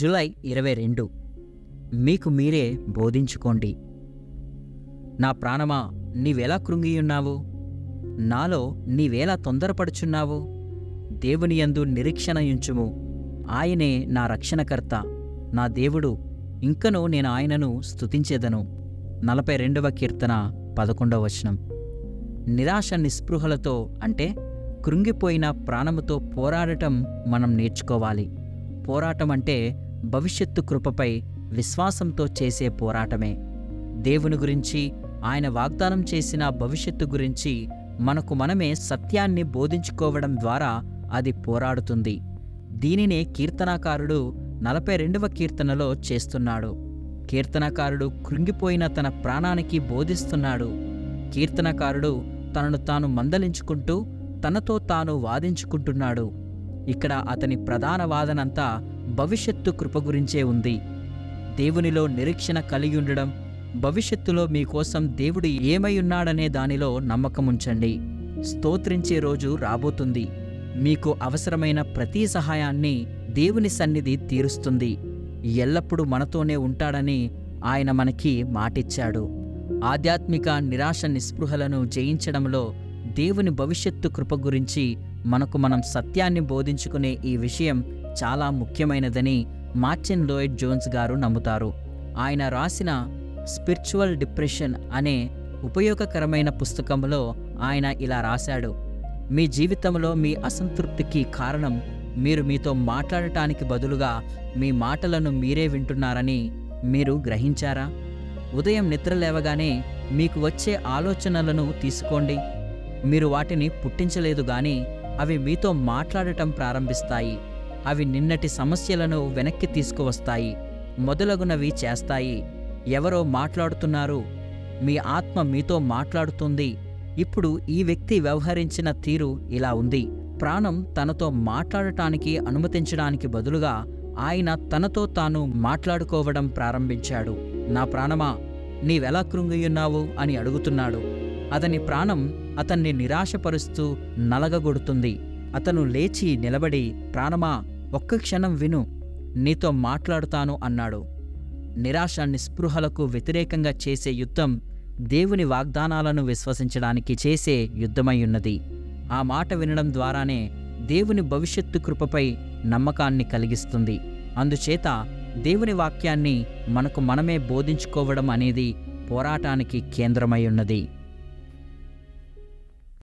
July ఇరవై రెండు మీకు మీరే బోధించుకోండి నా ప్రాణమా నీవెలా కృంగియున్నావు నాలో నీవేలా తొందరపడుచున్నావు దేవుని యందు నిరీక్షణ ఉంచుము ఆయనే నా రక్షణకర్త నా దేవుడు ఇంకనూ నేను ఆయనను స్తుతించేదను నలభై రెండవ కీర్తన పదకొండవ వచనం నిరాశ నిస్పృహలతో అంటే కృంగిపోయిన ప్రాణముతో పోరాడటం మనం నేర్చుకోవాలి పోరాటం అంటే భవిష్యత్తు కృపపై విశ్వాసంతో చేసే పోరాటమే దేవుని గురించి ఆయన వాగ్దానం చేసిన భవిష్యత్తు గురించి మనకు మనమే సత్యాన్ని బోధించుకోవడం ద్వారా అది పోరాడుతుంది దీనినే కీర్తనాకారుడు నలభై రెండవ కీర్తనలో చేస్తున్నాడు కీర్తనకారుడు కృంగిపోయిన తన ప్రాణానికి బోధిస్తున్నాడు కీర్తనకారుడు తనను తాను మందలించుకుంటూ తనతో తాను వాదించుకుంటున్నాడు ఇక్కడ అతని ప్రధాన వాదనంతా భవిష్యత్తు కృప గురించే ఉంది దేవునిలో నిరీక్షణ కలిగి ఉండడం భవిష్యత్తులో మీకోసం దేవుడు ఏమై ఉన్నాడనే దానిలో నమ్మకముంచండి స్తోత్రించే రోజు రాబోతుంది మీకు అవసరమైన ప్రతి సహాయాన్ని దేవుని సన్నిధి తీరుస్తుంది ఎల్లప్పుడూ మనతోనే ఉంటాడని ఆయన మనకి మాటిచ్చాడు ఆధ్యాత్మిక నిరాశ నిస్పృహలను జయించడంలో దేవుని భవిష్యత్తు కృప గురించి మనకు మనం సత్యాన్ని బోధించుకునే ఈ విషయం చాలా ముఖ్యమైనదని మార్చిన్ లోయిడ్ జోన్స్ గారు నమ్ముతారు ఆయన రాసిన స్పిరిచువల్ డిప్రెషన్ అనే ఉపయోగకరమైన పుస్తకంలో ఆయన ఇలా రాశాడు మీ జీవితంలో మీ అసంతృప్తికి కారణం మీరు మీతో మాట్లాడటానికి బదులుగా మీ మాటలను మీరే వింటున్నారని మీరు గ్రహించారా ఉదయం నిద్ర లేవగానే మీకు వచ్చే ఆలోచనలను తీసుకోండి మీరు వాటిని పుట్టించలేదు గాని అవి మీతో మాట్లాడటం ప్రారంభిస్తాయి అవి నిన్నటి సమస్యలను వెనక్కి తీసుకువస్తాయి మొదలగునవి చేస్తాయి ఎవరో మాట్లాడుతున్నారు మీ ఆత్మ మీతో మాట్లాడుతుంది ఇప్పుడు ఈ వ్యక్తి వ్యవహరించిన తీరు ఇలా ఉంది ప్రాణం తనతో మాట్లాడటానికి అనుమతించడానికి బదులుగా ఆయన తనతో తాను మాట్లాడుకోవడం ప్రారంభించాడు నా ప్రాణమా నీవెలా కృంగియున్నావు అని అడుగుతున్నాడు అతని ప్రాణం అతన్ని నిరాశపరుస్తూ నలగగొడుతుంది అతను లేచి నిలబడి ప్రాణమా ఒక్క క్షణం విను నీతో మాట్లాడుతాను అన్నాడు నిరాశ నిస్పృహలకు వ్యతిరేకంగా చేసే యుద్ధం దేవుని వాగ్దానాలను విశ్వసించడానికి చేసే యుద్ధమయ్యున్నది ఆ మాట వినడం ద్వారానే దేవుని భవిష్యత్తు కృపపై నమ్మకాన్ని కలిగిస్తుంది అందుచేత దేవుని వాక్యాన్ని మనకు మనమే బోధించుకోవడం అనేది పోరాటానికి కేంద్రమై ఉన్నది